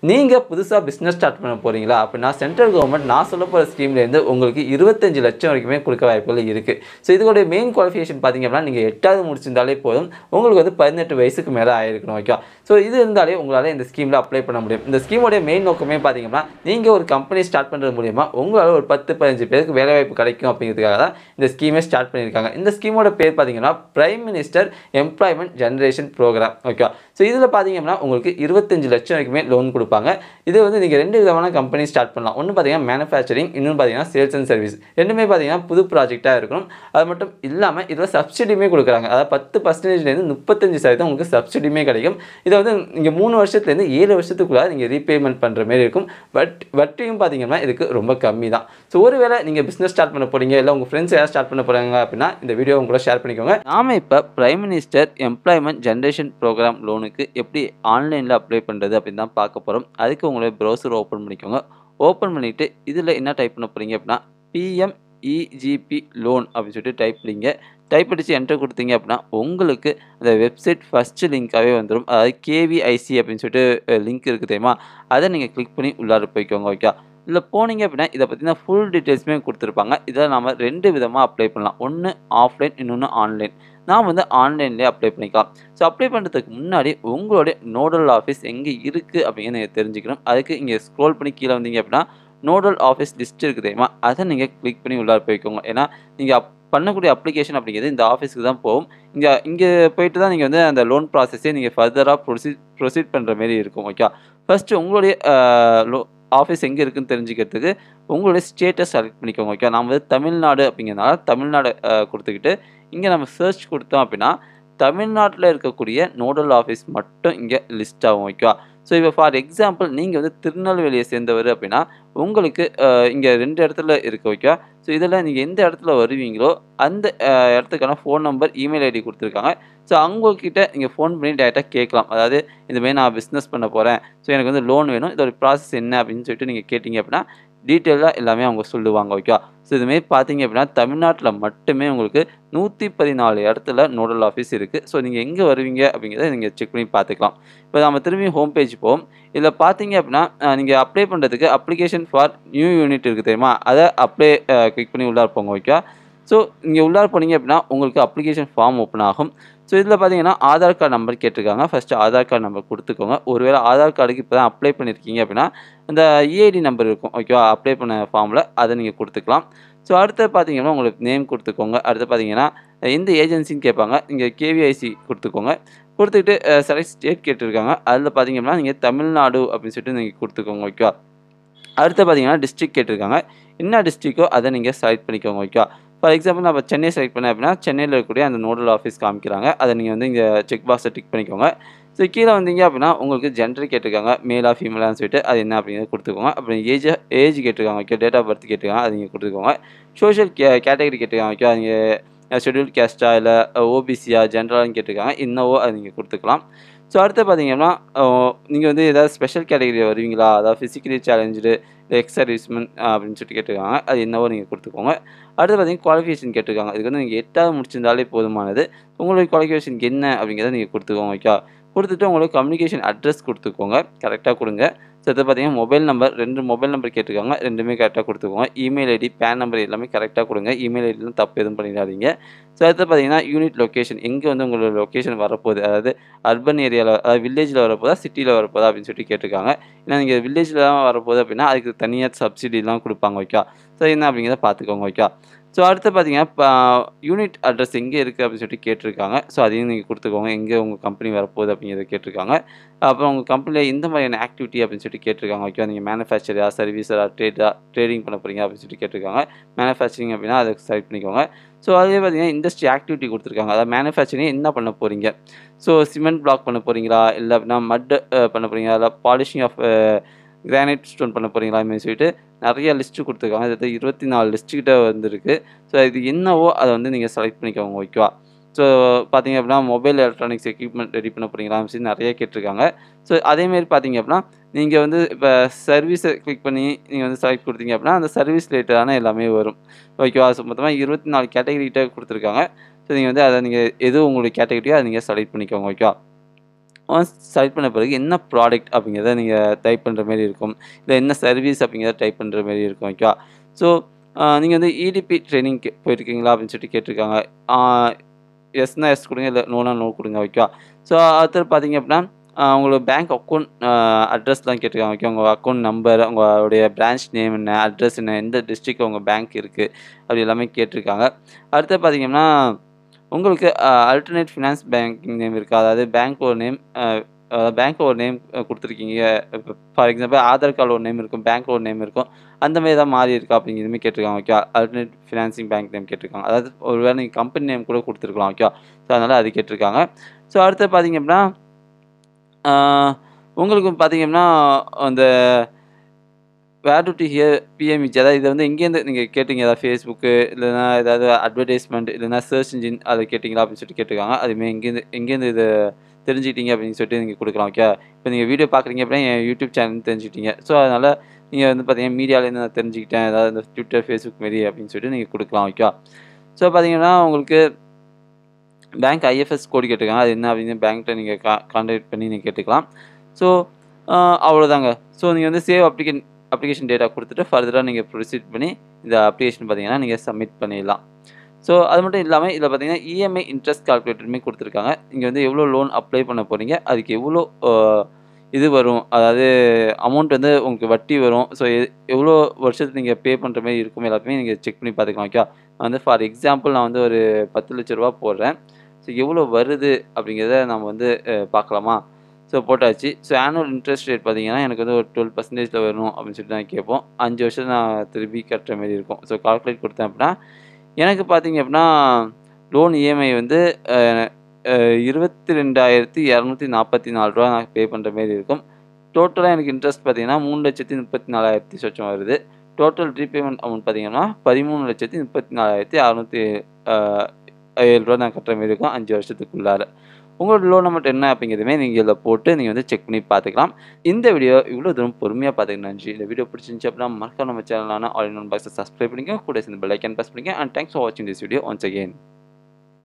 நீங்கள் புதுசாக business start பண்ண போகிறீங்களா அப்படின்னா சென்ட்ரல் கவர்மெண்ட் நான் சொல்ல போகிற ஸ்கீம்லேருந்து உங்களுக்கு இருபத்தஞ்சு லட்சம் வரைக்குமே கொடுக்க வாய்ப்புகள் இருக்குது ஸோ இதோடைய மெயின் குவாலிஃபிகேஷன் பார்த்தீங்க அப்படின்னா நீங்கள் எட்டாவது முடிச்சிருந்தாலே போதும் உங்களுக்கு வந்து பதினெட்டு வயசுக்கு மேலே ஆயிருக்கணும் ஓகே ஸோ இது இருந்தாலே உங்களால் இந்த ஸ்கீமில் அப்ளை பண்ண முடியும் இந்த ஸ்கீமோடைய மெயின் நோக்கமே பார்த்தீங்கன்னா நீங்கள் ஒரு கம்பெனி ஸ்டார்ட் பண்ணுறது மூலியமாக உங்களால் ஒரு பத்து பதினஞ்சு பேருக்கு வேலைவாய்ப்பு கிடைக்கும் அப்படிங்கிறதுக்காக தான் இந்த ஸ்கீமே ஸ்டார்ட் பண்ணியிருக்காங்க இந்த ஸ்கீமோட பேர் பார்த்தீங்கன்னா prime minister employment generation programme okay so இதில் பார்த்தீங்கன்னா உங்களுக்கு இருபத்தஞ்சு லட்சம் வரைக்குமே லோன் கொடுப்பாங்க இது வந்து நீங்கள் ரெண்டு விதமான கம்பெனி ஸ்டார்ட் பண்ணலாம் ஒன்று பார்த்தீங்கன்னா மேனுஃபேக்சரிங் இன்னொன்று பார்த்தீங்கன்னா சேல்ஸ் அண்ட் சர்வீஸ் ரெண்டுமே பார்த்தீங்கன்னா புது ப்ராஜெக்டாக இருக்கணும் அது மட்டும் இல்லாமல் இதில் சப்சிடியுமே கொடுக்குறாங்க அதாவது பத்து பர்சன்டேஜ்லேருந்து முப்பத்தஞ்சு சதவீதம் உங்களுக்கு சப்சிடியுமே கிடைக்கும் இதை வந்து நீங்கள் மூணு வருஷத்துலேருந்து ஏழு வருஷத்துக்குள்ளே நீங்கள் ரீபேமெண்ட் பண்ணுற மாதிரி இருக்கும் பட் வட்டியும் பார்த்தீங்கன்னா இதுக்கு ரொம்ப கம்மி தான் ஸோ ஒருவேளை நீங்கள் பிஸ்னஸ் ஸ்டார்ட் பண்ண போகிறீங்க இல்லை உங்கள் ஃப்ரெண்ட்ஸ் யாராவது ஸ்டார்ட் பண்ண போகிறாங்க அப்படின்னா இந்த வீடியோ உங்களை ஷேர் பண்ணிக்கோங்க நாம இப்போ prime minister employment generation programme லோனுக்கு எப்படி ஆன்லைனில் அப்ளை பண்ணுறது அப்படின்னு தான் பார்க்க போகிறோம் அதுக்கு உங்களுடைய ப்ரௌசர் ஓப்பன் பண்ணிக்கோங்க ஓப்பன் பண்ணிவிட்டு இதில் என்ன டைப் பண்ண போகிறீங்க அப்படின்னா பிஎம் இஜிபி லோன் அப்படின்னு சொல்லிட்டு டைப் பண்ணிங்க டைப் அடித்து என்டர் கொடுத்தீங்க அப்படின்னா உங்களுக்கு அந்த வெப்சைட் ஃபஸ்ட்டு லிங்காகவே வந்துடும் அதாவது கேவிஐசி அப்படின்னு சொல்லிட்டு லிங்க் இருக்குது தெரியுமா அதை நீங்கள் கிளிக் பண்ணி உள்ளார போய்க்கோங்க ஓகே இல்லை போனீங்க அப்படின்னா இதை பற்றின ஃபுல் டீட்டெயில்ஸுமே கொடுத்துருப்பாங்க இதை நம்ம ரெண்டு விதமாக அப்ளை பண்ணலாம் ஒன்று ஆஃப்லைன் இன்னொன்று ஆன்லைன் நான் வந்து ஆன்லைன்லேயே அப்ளை பண்ணிக்கலாம் ஸோ அப்ளை பண்ணுறதுக்கு முன்னாடி உங்களுடைய நோடல் ஆஃபீஸ் எங்கே இருக்குது அப்படின்னு நீங்கள் தெரிஞ்சுக்கணும் அதுக்கு இங்கே ஸ்க்ரோல் பண்ணி கீழே வந்தீங்க அப்படின்னா நோடல் ஆஃபீஸ் லிஸ்ட் இருக்குது தெரியுமா அதை நீங்கள் கிளிக் பண்ணி உள்ளார போய்க்கோங்க ஏன்னா நீங்கள் அப் பண்ணக்கூடிய அப்ளிகேஷன் அப்படிங்கிறது இந்த ஆஃபீஸுக்கு தான் போகும் இங்கே இங்கே போயிட்டு தான் நீங்கள் வந்து அந்த லோன் ப்ராசஸே நீங்கள் ஃபர்தராக ப்ரொசீட் ப்ரொசீட் பண்ணுற மாரி இருக்கும் ஓகே ஃபஸ்ட்டு உங்களுடைய லோ ஆஃபீஸ் எங்கே இருக்குன்னு தெரிஞ்சுக்கிறதுக்கு உங்களுடைய ஸ்டேட்டஸ் செலக்ட் பண்ணிக்கோங்க ஓகே நாம் வந்து தமிழ்நாடு அப்படிங்கிறதுனால தமிழ்நாடு கொடுத்துக்கிட்டு இங்கே நம்ம சர்ச் கொடுத்தோம் அப்படின்னா தமிழ்நாட்டில் இருக்கக்கூடிய நோடல் ஆஃபீஸ் மட்டும் இங்கே லிஸ்ட் ஆகும் ஓகேவா ஸோ இப்போ ஃபார் எக்ஸாம்பிள் நீங்கள் வந்து திருநெல்வேலியை சேர்ந்தவர் அப்படின்னா உங்களுக்கு இங்கே ரெண்டு இடத்துல இருக்குது ஓகேவா ஸோ இதில் நீங்கள் எந்த இடத்துல வருவீங்களோ அந்த இடத்துக்கான ஃபோன் நம்பர் இமெயில் ஐடி கொடுத்துருக்காங்க ஸோ அவங்கக்கிட்ட நீங்கள் ஃபோன் பண்ணி டேரெக்டாக கேட்கலாம் அதாவது இதுமாரி நான் பிஸ்னஸ் பண்ண போகிறேன் ஸோ எனக்கு வந்து லோன் வேணும் இதோட ப்ராசஸ் என்ன அப்படின்னு சொல்லிட்டு நீங்கள் கேட்டிங்க அப்படின்னா டீட்டெயிலாக எல்லாமே அவங்க சொல்லுவாங்க ஓகே ஸோ இதுமாரி பார்த்தீங்க அப்படின்னா தமிழ்நாட்டில் மட்டுமே உங்களுக்கு நூற்றி பதினாலு இடத்துல நோடல் ஆஃபீஸ் இருக்குது ஸோ நீங்கள் எங்கே வருவீங்க அப்படிங்கிறத நீங்கள் செக் பண்ணி பார்த்துக்கலாம் இப்போ நம்ம திரும்பி ஹோம் பேஜ் போவோம் இதில் பார்த்தீங்க அப்படின்னா நீங்கள் அப்ளை பண்ணுறதுக்கு அப்ளிகேஷன் ஃபார் நியூ யூனிட் இருக்குது தெரியுமா அதை அப்ளை கிளிக் பண்ணி உள்ளார போங்க ஓகே ஸோ இங்கே உள்ளார போனீங்க அப்படின்னா உங்களுக்கு அப்ளிகேஷன் ஃபார்ம் ஓப்பன் ஆகும் ஸோ இதில் பார்த்தீங்கன்னா ஆதார் கார்டு நம்பர் கேட்டிருக்காங்க ஃபஸ்ட்டு ஆதார் கார்டு நம்பர் கொடுத்துக்கோங்க ஒருவேளை ஆதார் கார்டுக்கு இப்போ தான் அப்ளை பண்ணியிருக்கீங்க அப்படின்னா அந்த இஐடி நம்பர் இருக்கும் ஓகேவா அப்ளை பண்ண ஃபார்மில் அதை நீங்கள் கொடுத்துக்கலாம் ஸோ அடுத்து பார்த்தீங்கன்னா உங்களுக்கு நேம் கொடுத்துக்கோங்க அடுத்து பார்த்தீங்கன்னா எந்த ஏஜென்சின்னு கேட்பாங்க இங்கே கேவிஐசி கொடுத்துக்கோங்க கொடுத்துக்கிட்டு செலக்ட் ஸ்டேட் கேட்டிருக்காங்க அதில் பார்த்தீங்கன்னா நீங்கள் தமிழ்நாடு அப்படின்னு சொல்லிட்டு நீங்கள் கொடுத்துக்கோங்க ஓகேவா அடுத்து பார்த்தீங்கன்னா டிஸ்ட்ரிக் கேட்டிருக்காங்க என்ன டிஸ்ட்ரிக்கோ அதை நீங்கள் செலக்ட் பண்ணிக்கோங்க ஓகேவா ஃபார் எக்ஸாம்பிள் நான் இப்போ சென்னை செலக்ட் பண்ணேன் அப்படின்னா சென்னையில் இருக்கக்கூடிய அந்த நோடல் ஆஃபீஸ் காமிக்கிறாங்க அதை நீங்கள் வந்து இங்கே செக் பாக்ஸை டிக் பண்ணிக்கோங்க ஸோ கீழே வந்தீங்க அப்படின்னா உங்களுக்கு ஜென்டர் கேட்டிருக்காங்க மேலா ஃபீமேலான்னு சொல்லிட்டு அது என்ன அப்படிங்கிறத கொடுத்துக்கோங்க அப்புறம் ஏஜ் ஏஜ் கேட்டிருக்காங்க ஓகே டேட் ஆஃப் பர்த் கேட்டிருக்காங்க அதை நீங்கள் கொடுத்துக்கோங்க சோஷியல் கே கேட்டகரி கேட்டிருக்காங்க ஓகே நீங்கள் ஷெட்யூல் கேஸ்டா இல்லை ஓபிசியா ஜென்ரலான்னு கேட்டிருக்காங்க இன்னவோ அதை நீங்கள் கொடுத்துக்கலாம் ஸோ அடுத்து பார்த்தீங்கன்னா நீங்கள் வந்து ஏதாவது ஸ்பெஷல் கேட்டகரி வருவீங்களா அதாவது ஃபிசிக்கலி சேலஞ்சு இல்லை எக்ஸ் சர்வீஸ்மேன் அப்படின்னு சொல்லிட்டு கேட்டிருக்காங்க அது என்னவோ நீங்கள் கொடுத்துக்கோங்க அடுத்து பார்த்தீங்கன்னா குவாலிஃபிகேஷன் கேட்டிருக்காங்க இதுக்கு வந்து நீங்கள் எட்டாவது முடிச்சிருந்தாலே போதுமானது உங்களுடைய குவாலிஃபிகேஷன் என்ன அப்படிங்கிறத நீங்கள் கொடுத்துக்கோங்க ஓகே கொடுத்துட்டு உங்களுக்கு கம்யூனிகேஷன் அட்ரஸ் கொடுத்துக்கோங்க கரெக்டாக கொடுங்க ஸோ இது பார்த்தீங்கன்னா மொபைல் நம்பர் ரெண்டு மொபைல் நம்பர் கேட்டிருக்காங்க ரெண்டுமே கரெக்டாக கொடுத்துக்கோங்க இமெயில் ஐடி பேன் நம்பர் எல்லாமே கரெக்டாக கொடுங்க இமெயில் ஐடிலாம் தப்பு எதுவும் பண்ணிடாதீங்க ஸோ அடுத்து பார்த்தீங்கன்னா யூனிட் லொக்கேஷன் எங்கே வந்து உங்களோட லொக்கேஷன் வரப்போகுது அதாவது அர்பன் ஏரியாவில் அதாவது வில்லேஜில் வரப்போதா சிட்டியில் வரப்போதா அப்படின்னு சொல்லிட்டு கேட்டிருக்காங்க ஏன்னா நீங்கள் வில்லேஜில் தான் வரப்போகுது அப்படின்னா அதுக்கு தனியாக சப்சிடிலாம் கொடுப்பாங்க ஓகே ஸோ என்ன அப்படிங்கிறத பார்த்துக்கோங்க ஓகே ஸோ அடுத்து பார்த்தீங்கன்னா இப்போ யூனிட் அட்ரஸ் எங்கே இருக்குது அப்படின்னு சொல்லிட்டு கேட்டிருக்காங்க ஸோ அதையும் நீங்கள் கொடுத்துக்கோங்க எங்கே உங்கள் கம்பெனி வரப்போகுது அப்படிங்கிறத கேட்டிருக்காங்க அப்புறம் உங்கள் கம்பெனியில் எந்த மாதிரியான ஆக்டிவிட்டி அப்படின்னு சொல்லிட்டு கேட்டிருக்காங்க ஓகே நீங்கள் மேனுஃபேக்சரா சர்வீஸரா ட்ரேடா ட்ரேடிங் பண்ண போகிறீங்க அப்படின்னு சொல்லிட்டு கேட்டிருக்காங்க மேனுஃபேக்சரிங் அப்படின்னா அதை செலக்ட் பண்ணிக்கோங்க ஸோ அதே பார்த்தீங்கன்னா இண்டஸ்ட்ரி ஆக்டிவிட்டி கொடுத்துருக்காங்க அதாவது மேனுஃபேக்சரிங் என்ன பண்ண போகிறீங்க ஸோ சிமெண்ட் பிளாக் பண்ண போகிறீங்களா இல்லை அப்படின்னா மட் பண்ண போகிறீங்களா இல்லை பாலிஷிங் ஆஃப் கிரானைட் ஸ்டோன் பண்ண போகிறீங்களா அப்படின்னு சொல்லிட்டு நிறைய லிஸ்ட்டு கொடுத்துருக்காங்க இது இருபத்தி நாலு லிஸ்ட்டுக்கிட்ட வந்துருக்கு ஸோ இது என்னவோ அதை வந்து நீங்கள் செலக்ட் பண்ணிக்கோங்க ஓகேவா ஸோ பார்த்தீங்க அப்படின்னா மொபைல் எலக்ட்ரானிக்ஸ் எக்யூப்மெண்ட் ரெடி பண்ண போகிறீங்களா அப்படின்னு நிறைய கேட்டிருக்காங்க ஸோ அதேமாரி பார்த்தீங்க அப்படின்னா நீங்கள் வந்து இப்போ சர்வீஸை கிளிக் பண்ணி நீங்கள் வந்து செலக்ட் கொடுத்தீங்க அப்படின்னா அந்த சர்வீஸ் ரிலேட்டடான எல்லாமே வரும் ஓகேவா ஸோ மொத்தமாக இருபத்தி நாலு கேட்டகரிகிட்ட கொடுத்துருக்காங்க ஸோ நீங்கள் வந்து அதை நீங்கள் எது உங்களுடைய கேட்டகரியோ அதை நீங்கள் செலக்ட் பண்ணிக்கோங்க ஓகேவா ஒன்ஸ் செலக்ட் பண்ண பிறகு என்ன ப்ராடக்ட் அப்படிங்கிறத நீங்கள் டைப் பண்ணுற மாதிரி இருக்கும் இல்லை என்ன சர்வீஸ் அப்படிங்கிறத டைப் பண்ணுற மாதிரி இருக்கும் ஓகேவா ஸோ நீங்கள் வந்து இடிபி ட்ரைனிங் போயிருக்கீங்களா அப்படின்னு சொல்லிட்டு கேட்டிருக்காங்க எஸ்னா எஸ் கொடுங்க இல்லை நோனா நோ கொடுங்க ஓகேவா ஸோ அடுத்தது பார்த்தீங்க அப்படின்னா ஆஹ் உங்களோட பேங்க் அக்கௌண்ட் அட்ரஸ்லாம் கேட்டிருக்காங்க ஓகே உங்கள் அக்கௌண்ட் நம்பர் உங்களுடைய பிரான்ச் நேம் என்ன அட்ரஸ் என்ன எந்த டிஸ்ட்ரிக்ட் உங்கள் பேங்க் இருக்குது அப்படி எல்லாமே கேட்டிருக்காங்க அடுத்து பார்த்தீங்கன்னா உங்களுக்கு அல்டர்னேட் ஃபினான்ஸ் பேங்கிங் நேம் இருக்குது அதாவது பேங்க் ஒரு நேம் பேங்க் ஒரு நேம் கொடுத்துருக்கீங்க ஃபார் எக்ஸாம்பிள் ஆதார் கார்டு ஒரு நேம் இருக்கும் பேங்க் ஒரு நேம் இருக்கும் அந்த மாதிரி தான் மாறி இருக்கா அப்படிங்கிறதுமே கேட்டிருக்காங்க okay alternate financing bank name கேட்டிருக்காங்க அதாவது ஒருவேளை நீங்கள் கம்பெனி நேம் கூட கொடுத்துருக்கலாம் ஓகே ஸோ அதனால் அது கேட்டிருக்காங்க ஸோ அடுத்து பார்த்தீங்க அப்படின்னா ஆஹ் உங்களுக்கு பார்த்தீங்கன்னா அந்த வேர் டு ஹியர் பிஎம்இச் அதாவது இதை வந்து எங்கேருந்து நீங்கள் கேட்டிங்க ஏதாவது ஃபேஸ்புக்கு இல்லைன்னா ஏதாவது அட்வர்டைஸ்மெண்ட் இல்லைன்னா சர்ச் இன்ஜின் அதை கேட்டிங்களா அப்படின்னு சொல்லிட்டு கேட்டிருக்காங்க அதுமாரி எங்கேருந்து எங்கேருந்து இது தெரிஞ்சுக்கிட்டீங்க அப்படின்னு சொல்லிட்டு நீங்கள் கொடுக்கலாம் ஓகே இப்போ நீங்கள் வீடியோ பார்க்குறீங்க அப்படின்னா என் யூடியூப் சேனல் தெரிஞ்சுக்கிட்டீங்க ஸோ அதனால் நீங்கள் வந்து பார்த்தீங்கன்னா மீடியாவிலேருந்து நான் தெரிஞ்சுக்கிட்டேன் ஏதாவது இந்த ட்விட்டர் ஃபேஸ்புக் மாரி அப்படின்னு சொல்லிட்டு நீங்கள் கொடுக்கலாம் ஓகே ஸோ பார்த்தீங்கன்னா உங்களுக்கு பேங்க் ஐஎஃப்எஸ் கோடு கேட்டிருக்காங்க அது என்ன அப்படின்னு பேங்க்கில் நீங்கள் கா கான்டாக்ட் பண்ணி நீங்கள் கேட்டுக்கலாம் ஸோ அவ்வளோதாங்க ஸோ நீங்கள் வந்து சேவ் அப்ளிகேஷன் அப்ளிகேஷன் டேட்டா கொடுத்துட்டு ஃபர்தராக நீங்கள் ப்ரொசீட் பண்ணி இந்த அப்ளிகேஷன் பார்த்தீங்கன்னா நீங்கள் சப்மிட் பண்ணிடலாம் ஸோ அது மட்டும் இல்லாமல் இதில் பார்த்தீங்கன்னா இஎம்ஐ இன்ட்ரெஸ்ட் கால்குலேட்டருமே கொடுத்துருக்காங்க இங்கே வந்து எவ்வளோ லோன் அப்ளை பண்ண போகிறீங்க அதுக்கு எவ்வளோ ஆஹ், இது வரும் அதாவது அமௌண்ட் வந்து உங்களுக்கு வட்டி வரும் ஸோ எவ்வளோ வருஷத்துக்கு நீங்கள் பே பண்ணுற மாதிரி இருக்கும் எல்லாத்தையுமே நீங்கள் செக் பண்ணி பார்த்துக்கலாம் ஓகே வந்து ஃபார் எக்ஸாம்பிள் நான் வந்து ஒரு பத்து லட்ச ரூபா போடுறேன் ஸோ எவ்வளோ வருது அப்படிங்கிறத நம்ம வந்து அஹ், பார்க்கலாமா ஸோ போட்டாச்சு ஸோ ஆனுவல் இன்ட்ரெஸ்ட் ரேட் பார்த்தீங்கன்னா எனக்கு வந்து ஒரு டுவெல் பர்சன்டேஜில் வரணும் அப்படின்னு சொல்லிட்டு நான் கேட்போம் அஞ்சு வருஷம் நான் திருப்பி கட்டுற மாதிரி இருக்கும் ஸோ கால்குலேட் கொடுத்தேன் அப்படின்னா எனக்கு பார்த்தீங்க அப்படின்னா லோன் இஎம்ஐ வந்து அஹ், அஹ், இருபத்தி ரெண்டாயிரத்தி இரநூத்தி நாற்பத்தி நாலு ரூபா நான் பே பண்ணுற மாதிரி இருக்கும் டோட்டலாக எனக்கு இன்ட்ரெஸ்ட் பார்த்தீங்கன்னா மூணு லட்சத்தி முப்பத்தி நாலாயிரத்தி சொச்சம் வருது டோட்டல் ரீபேமெண்ட் அமௌண்ட் பார்த்தீங்கன்னா பதிமூணு லட்சத்தி முப்பத்தி நாலாயிரத்தி அறநூற்றி ஏழு ரூபா நான் கட்டுற மாதிரி இருக்கும் அஞ்சு வருஷத்துக்குள்ளார உங்களோட லோன் அமௌண்ட் என்ன அப்படிங்கிறதுமே நீங்கள் இதில் போட்டு நீங்கள் வந்து செக் பண்ணி பார்த்துக்கலாம் இந்த வீடியோ இவ்வளோ தூரம் பொறுமையாக பார்த்துக்க நன்றி இந்த வீடியோ பிடிச்சிருந்துச்சு அப்படின்னா மறக்காம நம்ம சேனலான ஆல் இன் ஒன் பாக்ஸை சப்ஸ்கிரைப் பண்ணிக்கோ கூட சேர்ந்து பெல் ஐக்கன் ப்ரெஸ் பண்ணிக்கோ அண்ட் தேங்க்ஸ் ஃபார் வாட்சிங் திஸ் வீடியோ ஒன்ஸ் அகேன்